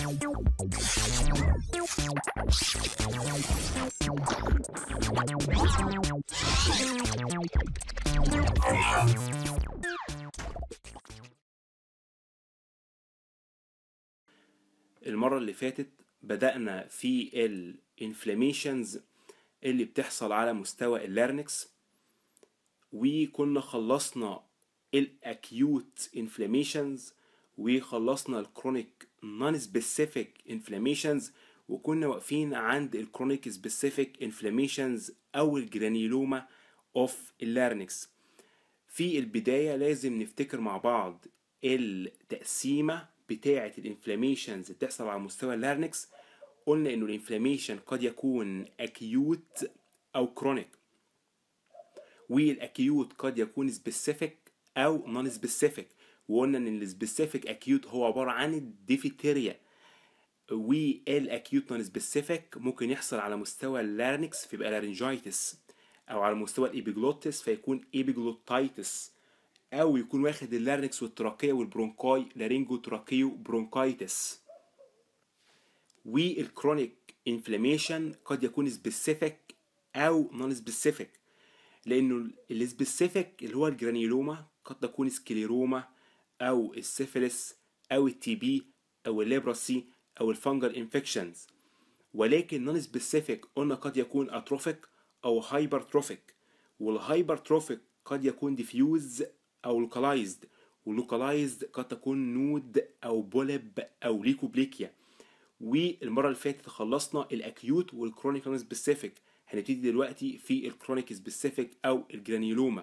المرة اللي فاتت بدأنا في الانفلاميشنز اللي بتحصل على مستوى اللارنكس وكنا خلصنا الاكيوت انفلاميشنز وخلصنا الكرونيك نون سبيسيفيك انفلاميشنز وكنا واقفين عند الكرونيك سبيسيفيك انفلاميشنز او الجرانيلوما اوف اللارنكس في البداية لازم نفتكر مع بعض التقسيمة بتاعة الانفلاميشنز اللي بتحصل على مستوى اللارنكس قلنا انه الانفلاميشن قد يكون اكيوت او كرونيك والاكيوت قد يكون سبيسيفيك او نون سبيسيفيك وقلنا ان السبيسيفيك اكيوت هو عباره عن الديفتيريا والاكيوت نون سبيسيفيك ممكن يحصل على مستوى اللارنكس فيبقى لارنجايتس او على مستوى الابيجلوتس فيكون ابيجلوتايتس او يكون واخد اللارنكس والتراكيه والبرونكاي لارينجو تراكيو برونكايتس والكرونيك انفلاميشن قد يكون سبيسيفيك او نون سبيسيفيك لانه السبيسيفيك اللي هو الجرانيلوما قد تكون سكليروما او السيفيلس او التي بي او الليبراسي او الفانجل انفكشنز ولكن نون سبيسيفيك قلنا قد يكون اتروفيك او هايبرتروفيك والهايبرتروفيك قد يكون ديفيوز او لوكالايزد واللوكالايزد قد تكون نود او بولب او ليكوبليكيا والمره اللي فاتت خلصنا الاكيوت والكرونيك نون سبيسيفيك هنبتدي دلوقتي في الكرونيك سبيسيفيك او الجرانيلوما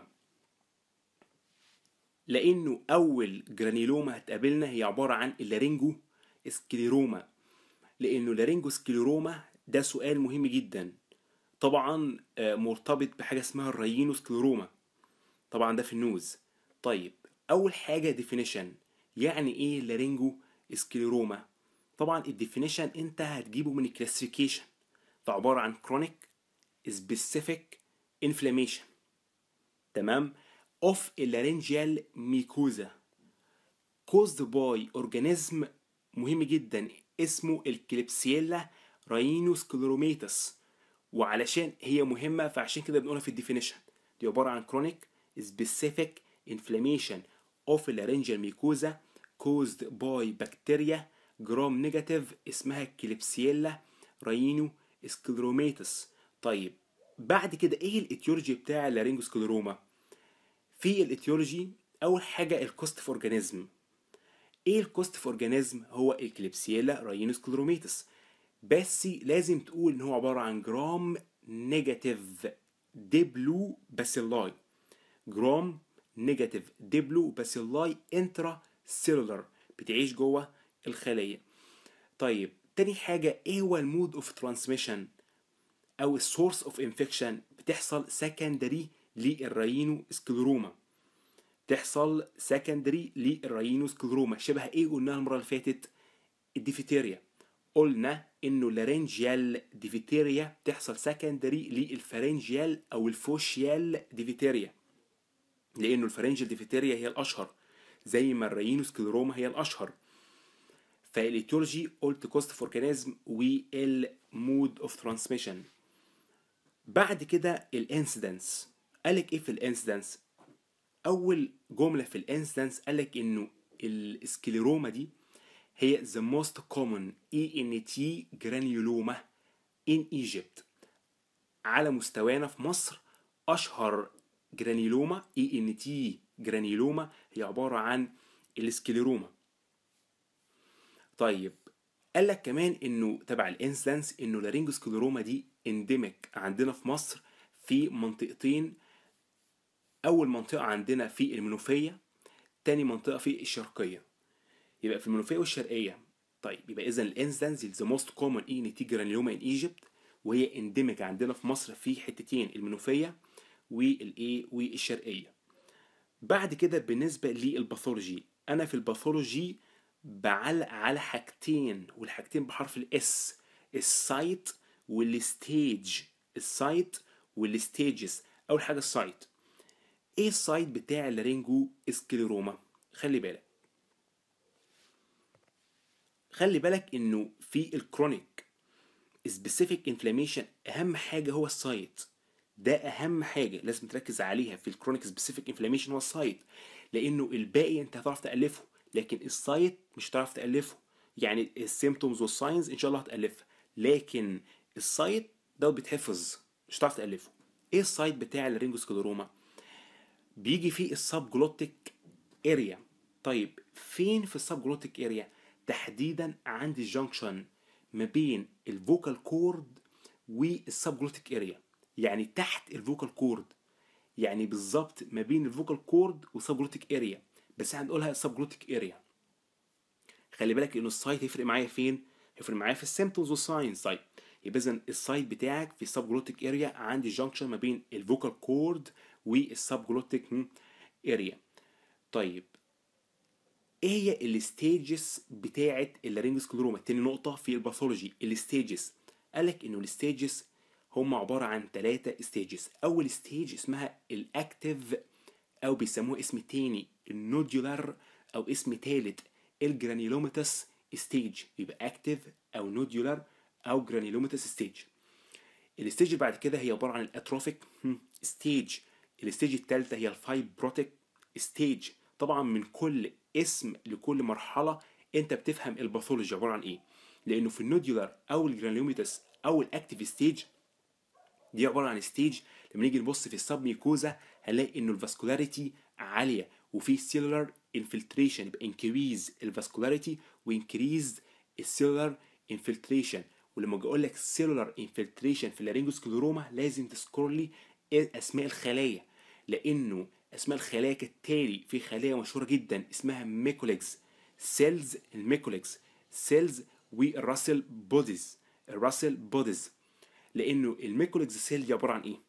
لانه اول جرانيلوما هتقابلنا هي عباره عن اللارينجو سكليروما لانه لارينجو سكليروما ده سؤال مهم جدا طبعا مرتبط بحاجه اسمها الريينو سكليروما طبعا ده في النوز طيب اول حاجه ديفينيشن يعني ايه لارينجو سكليروما طبعا الديفينيشن انت هتجيبه من الكلاسيفيكيشن فعباره عن كرونيك سبيسيفيك انفلاميشن تمام of اللارنجيال ميكوزا caused by organism مهم جدا اسمه الكليبسيلا راينوسكليروميتس وعلشان هي مهمة فعشان كده بنقولها في الديفينيشن دي عبارة عن chronic specific inflammation of laryngeal mucosa caused by bacteria جرام نيجاتيف اسمها كليبسيلا راينو سكليروميتس طيب بعد كده ايه الاتيولوجي بتاع اللارينجوسكليروما في الاتيولوجي اول حاجه الكوست اورجانيزم ايه الكوست اورجانيزم هو الكليبسيلا راينوسكليروميتس بس لازم تقول ان هو عباره عن جرام نيجاتيف ديبلو باسيلاي جرام نيجاتيف ديبلو باسيلاي انترا سيلولر بتعيش جوه الخليه طيب تاني حاجه ايه هو المود اوف ترانسميشن او السورس اوف انفكشن بتحصل سكندري للراينو سكلروما تحصل سكندري للراينو سكلروما شبه ايه قلناها المره اللي فاتت الديفتيريا قلنا انه لارنجيال ديفتيريا تحصل سكندري للفارنجيال او الفوشيال ديفتيريا لانه الفارنجيال ديفتيريا هي الاشهر زي ما الراينو سكلروما هي الاشهر فالاتيولوجي قلت كوست فوركانيزم والمود اوف ترانسميشن بعد كده الانسيدنس قالك ايه في الانسيدنس اول جمله في الانسيدنس قالك انه السكليروما دي هي the most common ENT granuloma in Egypt على مستوانا في مصر اشهر جرانيلوما ENT جرانيلوما هي عباره عن السكليروما طيب قال لك كمان انه تبع الانسلانس انه لارينجوسكليروما دي انديميك عندنا في مصر في منطقتين اول منطقه عندنا في المنوفيه تاني منطقه في الشرقيه يبقى في المنوفيه والشرقيه طيب يبقى اذا الانسلانس ذا موست كومن اي ان تي جرانيوما ان ايجيبت وهي انديميك عندنا في مصر في حتتين المنوفيه والايه والشرقيه بعد كده بالنسبه للباثولوجي انا في الباثولوجي بعلق على حاجتين والحاجتين بحرف الاس السايت والستيج السايت والستيجز اول حاجه السايت ايه السايت بتاع اللارينجو اسكليروما خلي بالك خلي بالك انه في الكرونيك سبيسيفيك انفلاميشن اهم حاجه هو السايت ده اهم حاجه لازم تركز عليها في الكرونيك سبيسيفيك انفلاميشن هو السايت لانه الباقي انت هتعرف تالفه لكن السايت مش هتعرف تالفه يعني السيمتومز والساينز ان شاء الله هتالفها لكن السايت ده بيتحفظ مش هتعرف تالفه ايه السايت بتاع الرينجوسكليروما بيجي فيه السب جلوتيك اريا طيب فين في السب جلوتيك اريا تحديدا عند الجنكشن ما بين الفوكال كورد والسب جلوتيك اريا يعني تحت الفوكال كورد يعني بالظبط ما بين الفوكال كورد والسب جلوتيك اريا بس هنقولها السب جلوتيك اريا خلي بالك انه السايت هيفرق معايا فين هيفرق معايا في السيمتومز والساينز طيب يبقى اذا السايت بتاعك في السب جلوتيك اريا عند الجنكشن ما بين الفوكال كورد والسب جلوتيك اريا طيب ايه هي الستيجز بتاعه اللارينجوسكليروما تاني نقطه في الباثولوجي الستيجز قالك انه الستيجز هم عباره عن ثلاثه ستيجز اول ستيج اسمها الاكتيف او بيسموها اسم تاني النودولار او اسم تالت الجرانيلوماتس ستيج يبقى اكتيف او نودولار او جرانيلوماتس ستيج الستيج اللي بعد كده هي عباره عن الاتروفيك ستيج الستيج الثالثه هي الفايبروتيك ستيج طبعا من كل اسم لكل مرحله انت بتفهم الباثولوجي عباره عن ايه لانه في النودولار او الجرانيلوماتس او الاكتيف ستيج دي عباره عن ستيج لما نيجي نبص في السب ميكوزا هنلاقي انه الفاسكولاريتي عاليه وفي سيلولار انفلتريشن يبقى انكريز الفاسكولاريتي وانكريز السيلولار انفلتريشن ولما اجي اقول لك سيلولار انفلتريشن في اللارينجوسكليروما لازم تذكر لي اسماء الخلايا لانه اسماء الخلايا كالتالي في خلايا مشهوره جدا اسمها ميكوليكس سيلز الميكوليكس سيلز والراسل بوديز الراسل بوديز لانه الميكوليكس سيل دي عباره عن ايه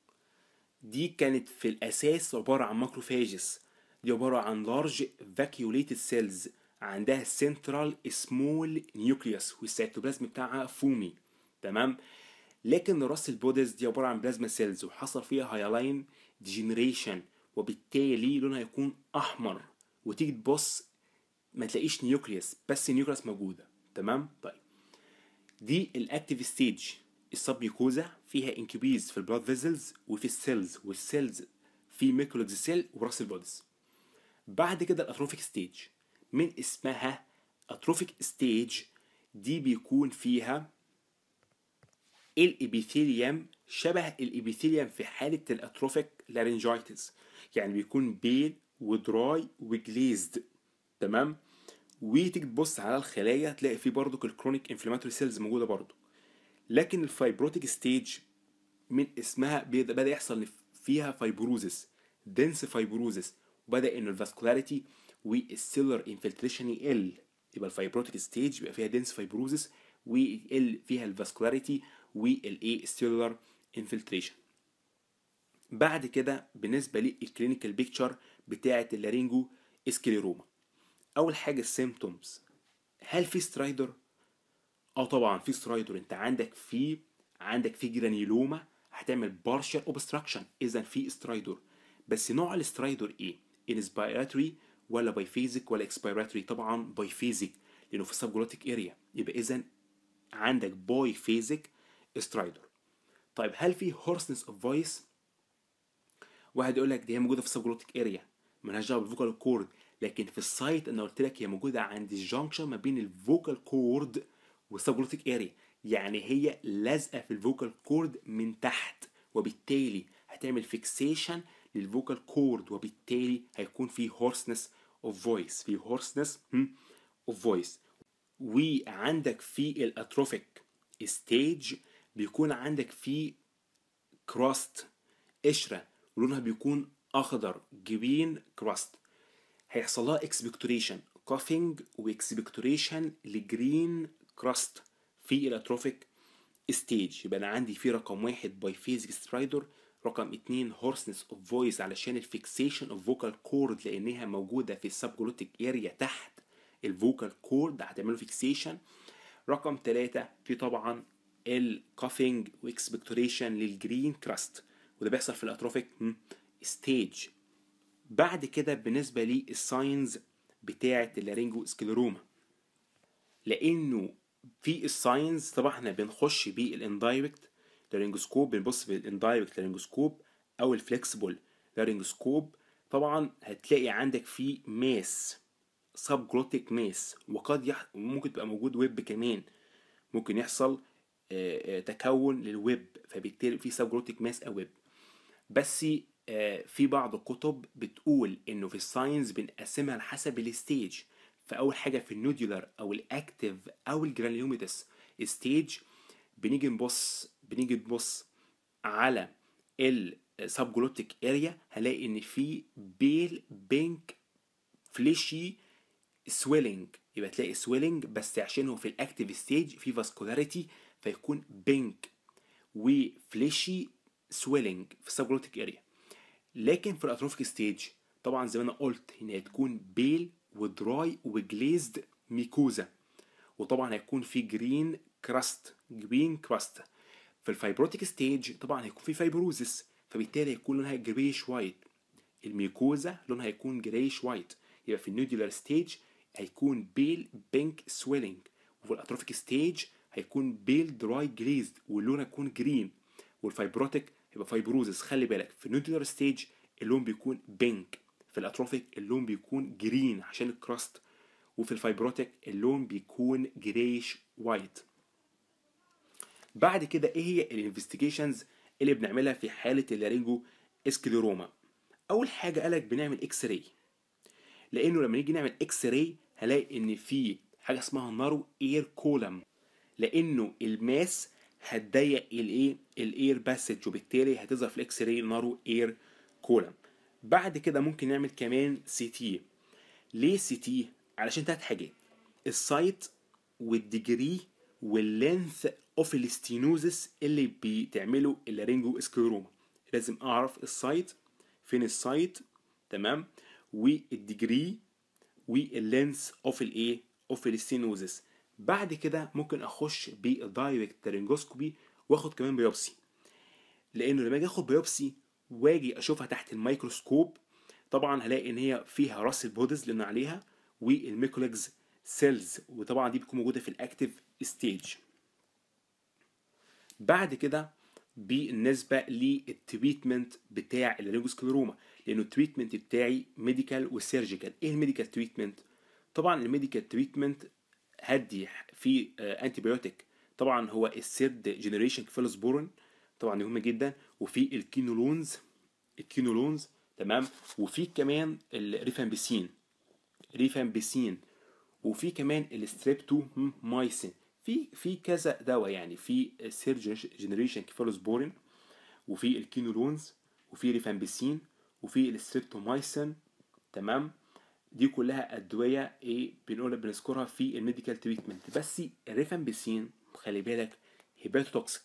دي كانت في الاساس عباره عن ماكروفاجز دي عباره عن لارج فاكيوليتد سيلز عندها سنترال سمول نيوكليوس والسيتوبلازم بتاعها فومي تمام لكن راس البوديز دي عباره عن بلازما سيلز وحصل فيها هايلاين ديجنريشن وبالتالي لونها هيكون احمر وتيجي تبص ما تلاقيش نيوكليوس بس النيوكليوس موجوده تمام طيب دي الاكتيف ستيج السبميكوزا فيها انكبيز في البلاد فيزلز وفي السيلز والسيلز في ميكولوجز سيل وراس البوديز بعد كده الاتروفيك ستيج من اسمها اتروفيك ستيج دي بيكون فيها الابيثيليوم شبه الابيثيليوم في حالة الاتروفيك لارنجايتس يعني بيكون بيل ودراي وجليزد تمام وتيجي تبص على الخلايا تلاقي فيه برضو الكرونيك انفلاماتوري سيلز موجودة برضو لكن الفايبروتيك ستيج من اسمها بدا يحصل فيها فايبروزس دنس فايبروزس وبدا ان الفاسكولاريتي والسيلر انفلتريشن يقل يبقى الفايبروتيك ستيج بيبقى فيها دنس فايبروزس ويقل فيها الفاسكولاريتي والايه السيلولار انفلتريشن بعد كده بالنسبه للكلينيكال بيكتشر بتاعه اللارينجو اسكليروما اول حاجه السيمتومز هل في سترايدر اه طبعا في سترايدر انت عندك في عندك في جرانيلوما هتعمل بارشال اوبستراكشن اذا في سترايدر بس نوع السترايدر ايه انسبيراتوري ولا بايفيزيك ولا اكسبيراتوري طبعا بايفيزيك لانه في السبجلوتيك اريا يبقى اذا عندك باي فيزيك سترايدر طيب هل في هورسنس اوف فويس واحد يقول لك دي هي موجوده في السبجلوتيك اريا مالهاش دعوه بالفوكال كورد لكن في السايت انا قلت لك هي موجوده عند الجنكشن ما بين الفوكال كورد والسبجلوتيك اريا يعني هي لازقه في الفوكال كورد من تحت وبالتالي هتعمل فيكسيشن للفوكال كورد وبالتالي هيكون في هورسنس اوف فويس في هورسنس اوف فويس وعندك في الاتروفيك ستيج بيكون عندك في كراست قشره ولونها بيكون اخضر جرين كراست هيحصل لها اكسبكتوريشن كوفينج واكسبكتوريشن لجرين كراست في الاتروفيك ستيج يبقى انا عندي في رقم واحد باي فيزيك سترايدر رقم اتنين هورسنس اوف فويس علشان الفيكسيشن اوف فوكال كورد لانها موجوده في السبجلوتيك اريا تحت الفوكال كورد هتعمله فيكسيشن رقم ثلاثة في طبعا الكافينج واكسبكتوريشن للجرين كراست وده بيحصل في الاتروفيك ستيج بعد كده بالنسبة للساينز بتاعة اللارينجو سكليروما لانه في الساينز طبعا احنا بنخش بالاندايركت لارينجوسكوب بنبص بالاندايركت لارينجوسكوب او الفلكسبل لارينجوسكوب طبعا هتلاقي عندك في ماس سب جلوتيك ماس وقد يح... ممكن تبقى موجود ويب كمان ممكن يحصل آه، آه، تكون للويب فبالتالي في سب جلوتيك ماس او ويب بس آه، في بعض الكتب بتقول انه في الساينس بنقسمها على حسب الستيج فاول حاجه في النودولار او الاكتيف او الجرانيوميتس ستيج بنيجي نبص بنيجي نبص على السبجلوتيك اريا هلاقي ان في بيل بينك فليشي سويلنج يبقى تلاقي سويلنج بس عشان هو في الاكتيف ستيج في فاسكولاريتي فيكون بينك وفليشي سويلنج في السبجلوتيك اريا لكن في الاتروفيك ستيج طبعا زي ما انا قلت ان هتكون بيل ودراي وجليزد ميكوزا وطبعا هيكون في جرين كراست جرين كراست في الفايبروتيك ستيج طبعا هيكون في فايبروزس فبالتالي هيكون لونها جريش وايت الميكوزا لونها هيكون جريش وايت يبقى في النودولار ستيج هيكون بيل بينك سويلنج وفي الاتروفيك ستيج هيكون بيل دراي جليزد واللون هيكون جرين والفايبروتيك يبقى فايبروزس خلي بالك في النودولار ستيج اللون بيكون بينك في الاتروفيك اللون بيكون جرين عشان الكراست وفي الفايبروتيك اللون بيكون جريش وايت بعد كده ايه هي الانفستيجيشنز اللي بنعملها في حاله اللارينجو اسكليروما اول حاجه قالك بنعمل اكس راي لانه لما نيجي نعمل اكس راي هلاقي ان في حاجه اسمها نارو اير كولم لانه الماس هتضيق الايه الاير باسج وبالتالي هتظهر في الاكس راي نارو اير كولم بعد كده ممكن نعمل كمان سي تي ليه سي تي علشان تلات حاجات السايت والديجري واللينث اوف الاستينوزس اللي بتعمله اللارينجو اسكليروما لازم اعرف السايت فين السايت تمام والديجري واللينث اوف الايه اوف الاستينوزس بعد كده ممكن اخش بالدايركت لارينجوسكوبي واخد كمان بيوبسي لانه لما اجي اخد بيوبسي واجي اشوفها تحت الميكروسكوب طبعا هلاقي ان هي فيها راس البودز اللي عليها والميكوليجز سيلز وطبعا دي بتكون موجوده في الاكتيف ستيج بعد كده بالنسبه للتريتمنت بتاع اللارينجوسكليروما لانه التريتمنت بتاعي ميديكال وسيرجيكال ايه الميديكال تريتمنت طبعا الميديكال تريتمنت هدي في انتي بايوتيك طبعا هو السيرد جنريشن كفالوسبورين طبعا مهم جدا وفي الكينولونز الكينولونز تمام وفي كمان الريفامبيسين ريفامبيسين وفي كمان الستريبتو مايسين في في كذا دواء يعني في سيرج جنريشن كيفالوسبورين وفي الكينولونز وفي ريفامبيسين وفي الستريبتومايسين تمام دي كلها ادويه ايه بنقول بنذكرها في الميديكال تريتمنت بس الريفامبيسين خلي بالك هيباتوتوكسيك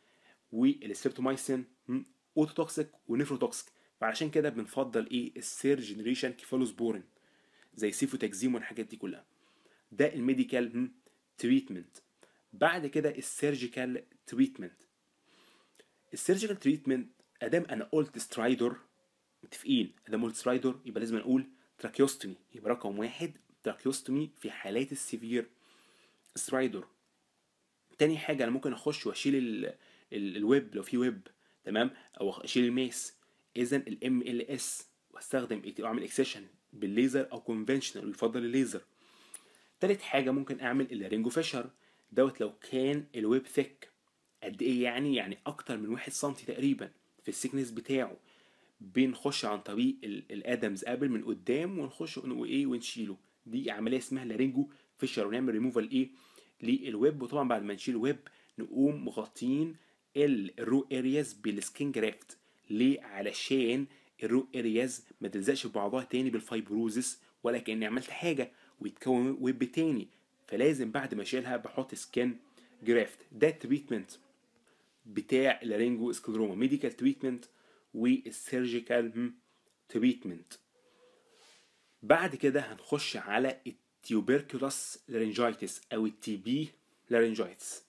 والستريبتومايسين اوتوتوكسيك ونيفروتوكسيك فعشان كده بنفضل ايه السير جنريشن كيفالوسبورين زي سيفوتاكزيم والحاجات دي كلها ده الميديكال تريتمنت بعد كده السيرجيكال تريتمنت السيرجيكال تريتمنت ادام انا قلت سترايدر متفقين ادام قلت سترايدر يبقى لازم نقول تراكيوستومي يبقى رقم واحد تراكيوستومي في حالات السيفير سترايدر تاني حاجه انا ممكن اخش واشيل ال ال الويب لو في ويب تمام او اشيل الماس اذا الام ال اس واستخدم اعمل اكسيشن بالليزر او كونفنشنال ويفضل الليزر تالت حاجه ممكن اعمل اللارينجو فيشر دوت لو كان الويب ثيك قد ايه يعني يعني اكتر من واحد سنتي تقريبا في السيكنس بتاعه بنخش عن طريق الادمز ابل من قدام ونخش وايه ونشيله دي عمليه اسمها لارينجو فيشر ونعمل ريموفال ايه للويب وطبعا بعد ما نشيل الويب نقوم مغطين الرو ارياز بالسكين جرافت ليه علشان الرو ارياز ما تلزقش في بعضها تاني بالفايبروزس ولا كاني عملت حاجه ويتكون ويب تاني فلازم بعد ما اشيلها بحط سكين جرافت ده التريتمنت بتاع اللارينجو سكلروما ميديكال تريتمنت والسيرجيكال تريتمنت بعد كده هنخش على التيوبركلوس لارنجايتس او التي بي لارنجايتس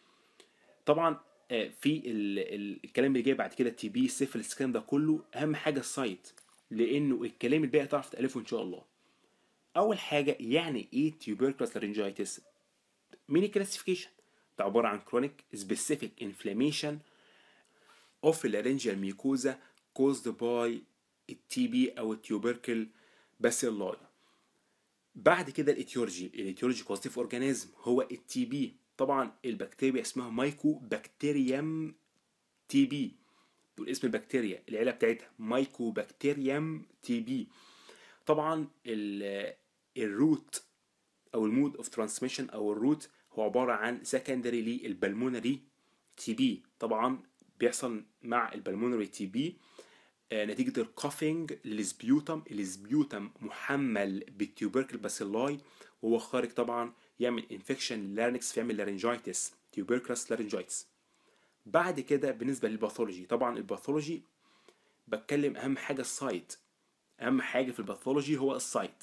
طبعا في ال ال الكلام اللي جاي بعد كده التي بي سيفلس الكلام ده كله اهم حاجه السايت لانه الكلام الباقي تعرف تالفه ان شاء الله اول حاجه يعني ايه تيوبركلوس لارنجايتس ميني كلاسيفيكيشن ده عباره عن كرونيك سبيسيفيك انفلاميشن اوف laryngeal mucosa caused by التي بي او التيوبركل باسيلاي بعد كده الاتيولوجي الاتيولوجي كوزيتيف اورجانيزم هو التي بي طبعا البكتيريا اسمها مايكو بكتيريم تي بي دول اسم البكتيريا العيله بتاعتها مايكو بكتيريم تي بي طبعا ال- الروت او المود اوف ترانسميشن او الروت هو عباره عن سكندري للبلمونري تي بي طبعا بيحصل مع البلمونري تي بي نتيجة الكافينج للسبيوتم السبيوتم محمل بالتيوبركل باسيلاي وهو خارج طبعا يعمل انفكشن للارنكس فيعمل لارنجايتس تيوبركلس لارنجايتس بعد كده بالنسبة للباثولوجي طبعا الباثولوجي بتكلم اهم حاجة السايت اهم حاجة في الباثولوجي هو السايت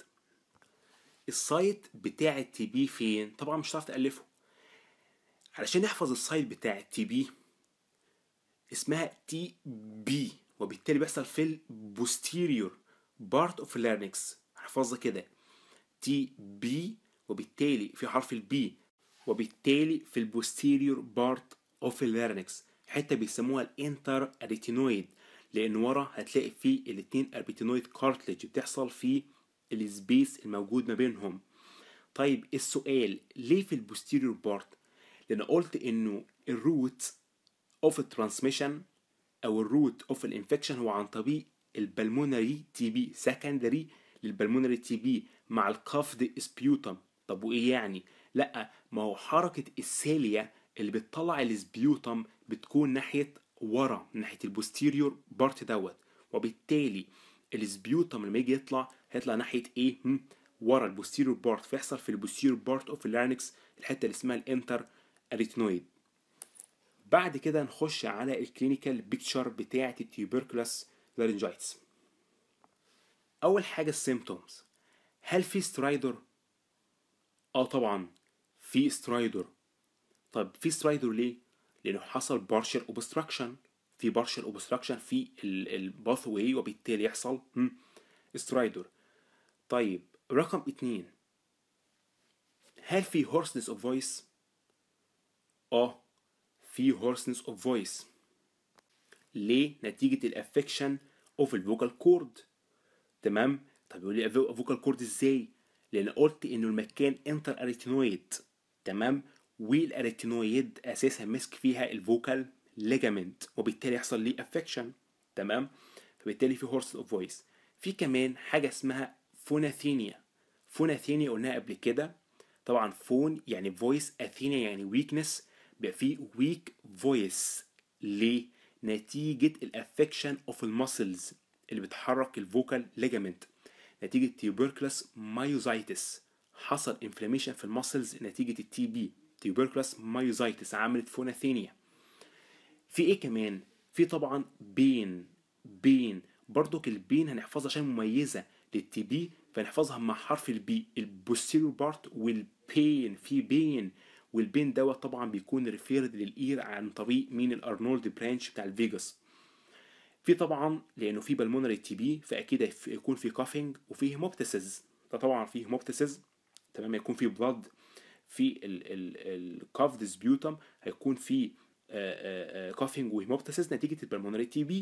السايت بتاع التي بي فين طبعا مش هتعرف تألفه علشان نحفظ السايت بتاع التي بي اسمها تي بي وبالتالي بيحصل في البوستيريور بارت اوف اللارنكس احفظها كده تي بي وبالتالي في حرف البي وبالتالي في البوستيريور بارت اوف اللارنكس حته بيسموها الانتر اريتينويد لان ورا هتلاقي فيه الاتنين اربيتينويد كارتلج بتحصل في السبيس الموجود ما بينهم طيب السؤال ليه في البوستيريور بارت لان قلت انه الروت اوف الترانسميشن او الروت اوف الانفكشن هو عن طريق البلمونري تي بي سكندري للبلمونري تي بي مع الكافد سبيوتم طب وايه يعني لا ما هو حركه الساليه اللي بتطلع السبيوتم بتكون ناحيه ورا ناحيه البوستيريور بارت دوت وبالتالي السبيوتم لما يجي يطلع هيطلع ناحيه ايه هم؟ ورا البوستيريور بارت فيحصل في البوستيريور بارت اوف اللارنكس الحته اللي اسمها الانتر اريتنويد بعد كده نخش على الكلينيكال بيكتشر بتاعه التيوبركلوس لارنجايتس اول حاجه السيمتومز هل في سترايدر اه طبعا في سترايدر طب في سترايدر ليه لانه حصل بارشل اوبستراكشن في بارشل اوبستراكشن في الباث واي وبالتالي يحصل سترايدر طيب رقم اتنين هل في hoarseness of voice اه في hoarseness of voice ليه نتيجة الافكشن اوف الفوكال كورد تمام طب يقول لي الفوكال كورد ازاي لان قلت انه المكان انتر اريتينويد تمام والاريتينويد اساسا مسك فيها الفوكال ليجامنت وبالتالي يحصل ليه افكشن تمام فبالتالي في هورس اوف فويس في كمان حاجه اسمها فوناثينيا فوناثينيا قلناها قبل كده طبعا فون يعني فويس اثينيا يعني ويكنس بيبقى فيه ويك فويس ليه نتيجه الافكشن اوف المسلز اللي بتحرك الفوكال ليجامنت نتيجه تيوبركلس مايوزايتس حصل انفلاميشن في المسلز نتيجه التي بي تيوبركلس مايوزايتس عملت فوناثينيا في ايه كمان في طبعا بين بين برضك البين هنحفظها عشان مميزه للتي بي فنحفظها مع حرف البي البوستيريور بارت والبين في بين والبين دوت طبعا بيكون ريفيرد للاير عن طريق مين الارنولد برانش بتاع الفيجاس في طبعا لانه في بالمونري تي بي فاكيد يكون في كافينج وفي هيموبتسز ده طبعا في هيموبتسز تمام يكون في بلاد في الكافد سبيوتم هيكون في كافينج وهيموبتسز نتيجه البلمونري تي بي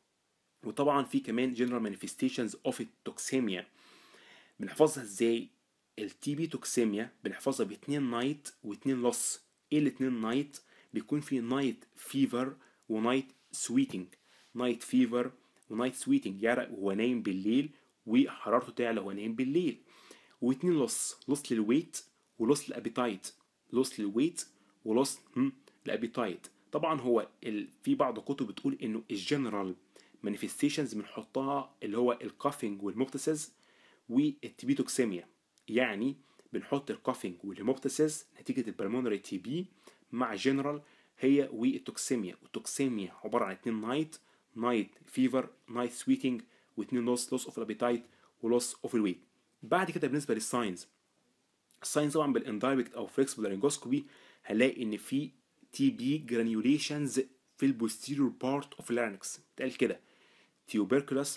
وطبعا في كمان جنرال مانيفستيشنز اوف التوكسيميا بنحفظها ازاي التي بي توكسيميا بنحفظها باتنين نايت واتنين لوس ايه الاتنين نايت بيكون في نايت فيفر ونايت سويتنج نايت فيفر ونايت سويتنج يعرق وهو نايم بالليل وحرارته تعلى وهو نايم بالليل واتنين لوس لوس للويت ولوس للابيتايت لوس للويت ولوس الابيتايت طبعا هو ال... في بعض الكتب بتقول انه الجنرال مانيفستيشنز بنحطها اللي هو الكافينج والموبتسز والتيبيتوكسيميا يعني بنحط الكافينج والهيموبتسز نتيجة البلمونري تي بي مع جنرال هي والتوكسيميا والتوكسيميا عبارة عن اتنين نايت نايت فيفر نايت سويتنج واتنين لوس لوس اوف الابيتايت ولوس اوف الويت بعد كده بالنسبة للساينز الساينز طبعا بالاندايركت او فليكسبل لارنجوسكوبي هنلاقي ان في تي بي جرانيوليشنز في البوستيريور بارت اوف لارنكس اتقال كده تيوبركلوس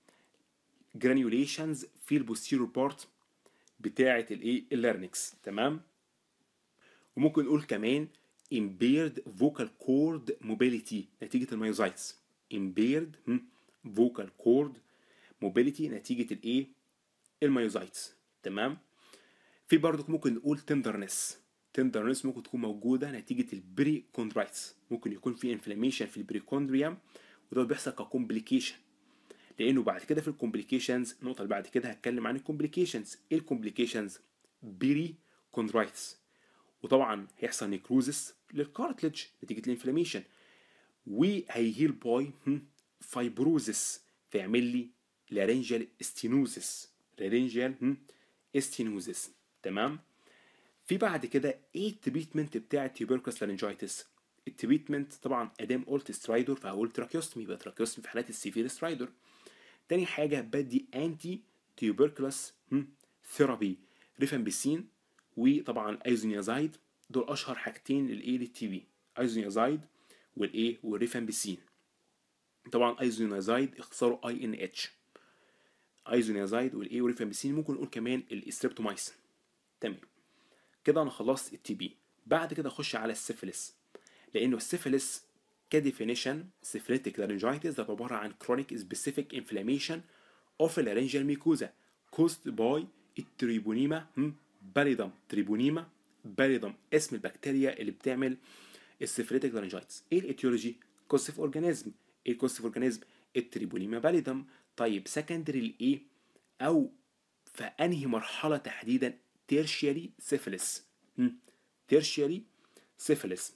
جرانيوليشنز في البوستيريور بارت بتاعه الايه اللارنكس تمام وممكن نقول كمان impaired vocal cord mobility نتيجة الميوزايتس impaired هم، vocal cord mobility نتيجة الايه الميوزايتس تمام في برضك ممكن نقول tenderness tenderness ممكن تكون موجودة نتيجة البري كوندرايتس ممكن يكون في inflammation في البريكوندريوم وده بيحصل ككومبليكيشن لانه بعد كده في الكومبليكيشنز النقطه اللي بعد كده هتكلم عن الكومبليكيشنز ايه الكومبليكيشنز بيري كوندرايتس وطبعا هيحصل نيكروزس للكارتلج نتيجه الانفلاميشن وهيهيل باي فايبروزس فيعمل لي لارنجال استينوزس لارنجال استينوزس تمام في بعد كده ايه التريتمنت بتاع التيوبركلس لارنجايتس التريتمنت طبعا ادام قلت سترايدر فهقول تراكيوستمي يبقى تراكيوستمي في حالات السيفير سترايدر تاني حاجه بدي انتي تيوبركلس ثيرابي ريفامبيسين وطبعا ايزونيازايد دول اشهر حاجتين للايه للتي بي ايزونيازايد والايه والريفامبيسين طبعا ايزونيازايد اختصاره اي ان اتش ايزونيازايد والايه والريفامبيسين ممكن نقول كمان الاستريبتومايسين تمام كده انا خلصت التي بي بعد كده اخش على السيفيلس لانه السيفيلس كديفينيشن سيفيليتيك لارنجايتس ده عباره عن chronic specific inflammation of the laryngeal mucosa caused by التريبونيما باليدم تريبونيما باليدم اسم البكتيريا اللي بتعمل السيفيليتيك لارنجايتس ايه الايتيولوجي كوستيف اورجانيزم ايه الكوستيف اورجانيزم التريبونيما باليدم طيب سكندري لايه او في انهي مرحله تحديدا تيرشيري سيفيلس تيرشيري سيفيلس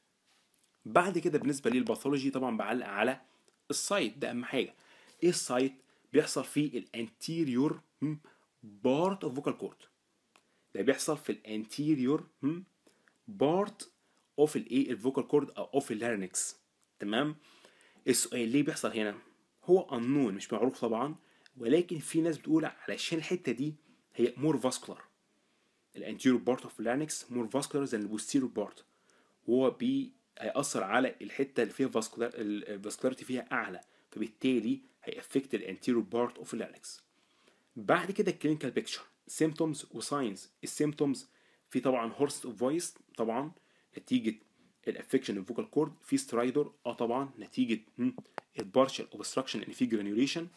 بعد كده بالنسبه للباثولوجي طبعا بعلق على السايت ده اهم حاجه ايه السايت بيحصل فيه الانتيريور بارت اوف فوكال كورد ده بيحصل في الانتيريور بارت اوف الايه الفوكال كورد او اوف اللارينكس تمام السؤال ليه بيحصل هنا هو انون مش معروف طبعا ولكن في ناس بتقول علشان الحته دي هي مور فاسكولار الانتيريور بارت اوف اللارينكس مور فاسكولار ذان البوستيريور بارت وهو بي هيأثر على الحته اللي فيها فاسكولار الفاسكولاريتي فيها اعلى فبالتالي هيأفكت الانتيريور بارت اوف اللارينكس بعد كده الكلينيكال بيكتشر سيمتومز وساينز السيمتومز في طبعا هورس اوف فويس طبعا نتيجه الافكشن الفوكال كورد في سترايدر اه طبعا نتيجه البارشال اوبستراكشن ان في جرانيوليشن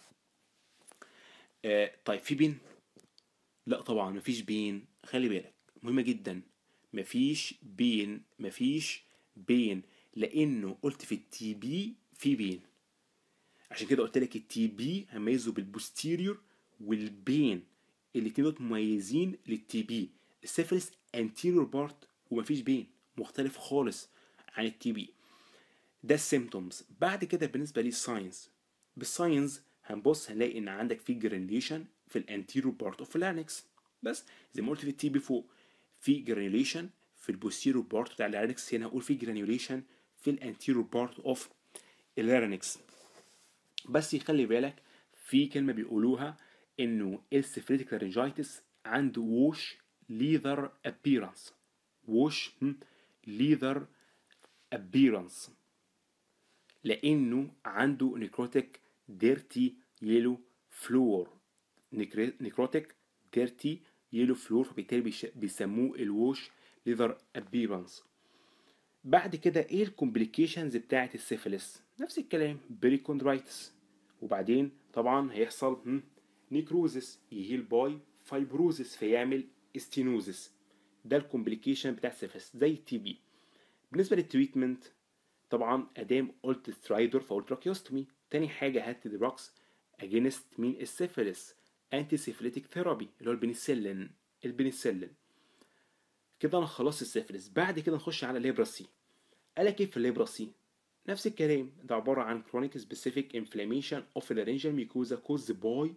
آه طيب في بين لا طبعا مفيش بين خلي بالك مهمه جدا مفيش بين مفيش بين لانه قلت في التي بي في بين عشان كده قلت لك التي بي هميزه بالبوستيريور والبين الاتنين دول مميزين للتي بي السيفلس انتيريور بارت ومفيش بين مختلف خالص عن التي بي ده السيمتومز بعد كده بالنسبه للساينز بالساينز هنبص هنلاقي ان عندك في جرانيوليشن في الانتيريور بارت اوف اللارنكس بس زي ما قلت في التي بي فوق في جرانيوليشن في البوستيريور بارت بتاع اللارنكس هنا هقول في جرانيوليشن في الانتيريور بارت اوف اللارنكس بس يخلي بالك في كلمه بيقولوها انه السيفريتيك لارنجايتس عنده ووش ليذر ابيرنس ووش ليذر ابيرنس لانه عنده نيكروتيك ديرتي يلو فلور نيكروتيك ديرتي يلو فلور فبالتالي بيسموه الووش ليذر ابيرنس بعد كده ايه الكومبليكيشنز بتاعه السيفيلس نفس الكلام بريكوندرايتس وبعدين طبعا هيحصل نيكروزس يهيل باي فايبروزس فيعمل استينوزس ده الكومبليكيشن بتاع السيفيلس زي التي بي بالنسبه للتريتمنت طبعا ادام قلت سترايدر فقلت راكيوستومي تاني حاجه هات دروكس اجينست مين السيفيلس انتي سيفيليتيك ثيرابي اللي هو البنسلين البنسلين كده انا خلصت السيفيلس بعد كده نخش على الليبراسي قالك ايه في الليبراسي نفس الكلام ده عباره عن chronic specific inflammation of the laryngeal mucosa caused by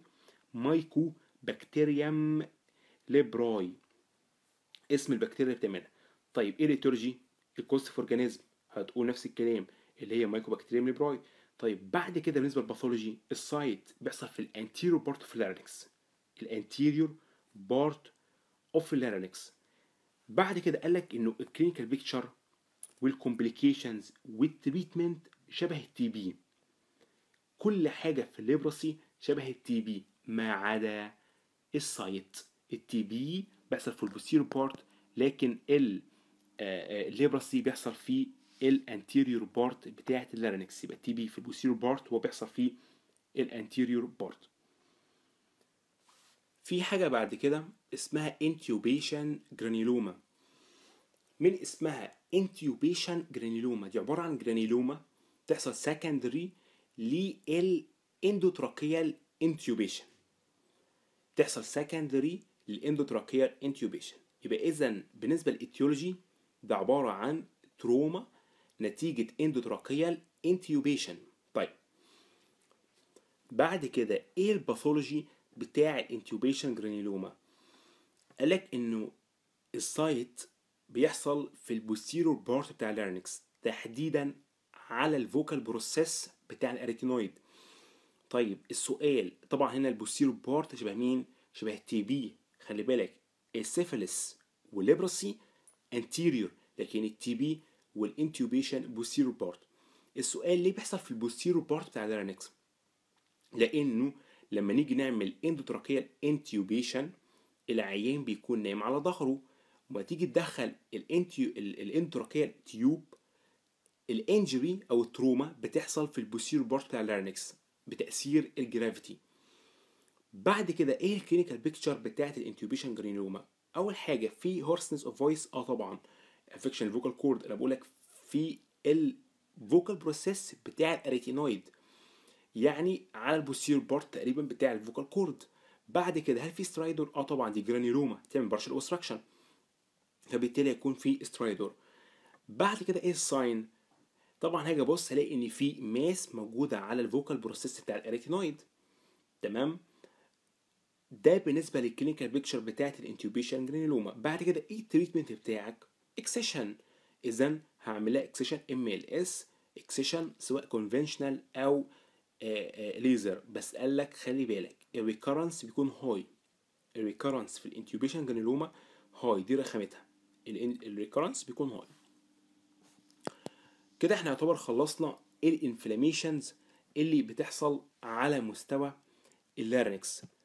mycobacterium leprae اسم البكتيريا اللي بتعملها طيب ايه الاتيولوجي الكوستيف اورجانيزم هتقول نفس الكلام اللي هي مايكوبكتيريم ليبراي طيب بعد كده بالنسبه للباثولوجي السايت بيحصل في الانتيريور بارت اوف اللارynx الانتيريور بارت اوف اللارynx بعد كده قال لك انه الكلينيكال بيكتشر والكومبليكيشنز والتريتمنت شبه التي بي كل حاجه في الليبراسي شبه التي بي ما عدا السايت التي بي بيحصل في البوستيريور بارت لكن ال الليبراسي بيحصل في الانتيريور بارت بتاعه اللارنكس يبقى التي بي في البوستيريور بارت هو بيحصل في الانتيريور بارت في حاجه بعد كده اسمها انتيوبيشن جرانيلوما من اسمها انتيوبيشن جرانيلوما دي عباره عن جرانيلوما تحصل سكندري للاندوتراكيال انتيوبيشن تحصل سكندري للاندوتراكيال انتيوبيشن يبقى اذا بالنسبه للايتيولوجي ده عباره عن تروما نتيجه اندوتراكيال انتيوبيشن طيب بعد كده ايه الباثولوجي بتاع الانتيوبيشن جرانيلوما قالك انه السايت بيحصل في البوستيرور بارت بتاع اللارنكس تحديدا على الفوكال بروسيس بتاع الاريتينويد طيب السؤال طبعا هنا البوستيرور بارت شبه مين شبه التي بي خلي بالك السيفلس والليبرسي انتيريور لكن التي بي والانتيوبيشن بوستيرور بارت السؤال ليه بيحصل في البوستيرور بارت بتاع اللارنكس لانه لما نيجي نعمل اندوتراكيال انتيوبيشن العيان بيكون نايم على ظهره وما تيجي تدخل الانتيو الاندوتراكيال تيوب الانجري او التروما بتحصل في البوستيرور بارت بتاع اللارنكس بتاثير الجرافيتي بعد كده ايه الكلينيكال بيكتشر بتاعت الانتيوبيشن جرانيوما اول حاجه في هورسنس اوف فويس اه طبعا افكشن الفوكال كورد انا بقول لك في الفوكال بروسيس بتاع الاريتينويد يعني على البوستير بارت تقريبا بتاع الفوكال كورد بعد كده هل في سترايدور اه طبعا دي جرانيلوما تعمل بارشل اوبستراكشن فبالتالي يكون في سترايدور بعد كده ايه الساين طبعا هاجي ابص الاقي ان في ماس موجوده على الفوكال بروسيس بتاع الاريتينويد تمام ده بالنسبه للكلينيكال بيكتشر بتاعت الانتوبيشن جرانيلوما بعد كده ايه التريتمنت بتاعك اكسيشن اذا هعملها اكسيشن ام ال اس اكسيشن سواء كونفنشنال او ليزر بس قال لك خلي بالك الريكرنس بيكون هاي الريكرنس في الانتوبيشن جرانيلوما هاي دي رخامتها الريكرنس بيكون هاي كده احنا يعتبر خلصنا الانفلاميشنز اللي بتحصل على مستوى اللارنكس